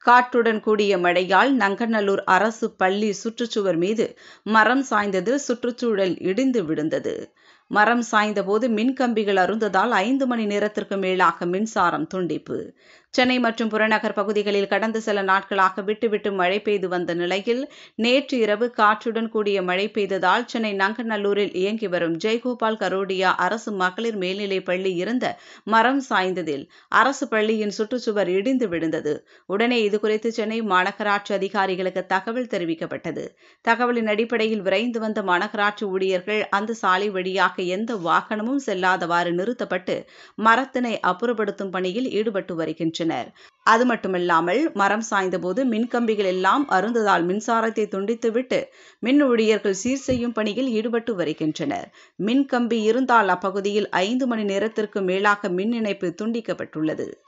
காற்றுடன் கூடிய மழையால் நங்கநல்லூர் அரசு பள்ளி சுற்றுச்சுவர் மீது மரம் சாய்ந்ததில் சுற்றுச்சூழல் இடிந்து விழுந்தது மரம் சாய்ந்தபோது மின்கம்பிகள் அருந்ததால் ஐந்து மணி நேரத்திற்கு மேலாக மின்சாரம் துண்டிப்பு சென்னை மற்றும் புறநகர் பகுதிகளில் கடந்த சில நாட்களாக விட்டுவிட்டு மழை பெய்து வந்த நிலையில் நேற்று இரவு காற்றுடன் கூடிய மழை பெய்ததால் சென்னை நங்கநல்லூரில் இயங்கி வரும் ஜெய்கோபால் கரோடியா அரசு மகளிர் மேல்நிலைப் பள்ளி இருந்த மரம் சாய்ந்ததில் அரசு பள்ளியின் சுற்றுச்சுவர் இடிந்து விழுந்தது உடனே இதுகுறித்து சென்னை மாநகராட்சி அதிகாரிகளுக்கு தகவல் தெரிவிக்கப்பட்டது தகவலின் அடிப்படையில் விரைந்து வந்த மாநகராட்சி ஊழியர்கள் அந்த சாலை வழியாக எந்த வாகனமும் செல்லாதவாறு நிறுத்தப்பட்டு மரத்தினை அப்புறப்படுத்தும் பணியில் ஈடுபட்டு வருகின்றனர் அது மட்டுமல்லாமல் மரம் சாய்ந்தபோது மின்கம்பிகள் எல்லாம் அருந்ததால் மின்சாரத்தை துண்டித்துவிட்டு மின் ஊழியர்கள் சீர் செய்யும் பணியில் ஈடுபட்டு வருகின்றனர் மின்கம்பி இருந்தால் அப்பகுதியில் ஐந்து மணி நேரத்திற்கு மேலாக மின் இணைப்பு துண்டிக்கப்பட்டுள்ளது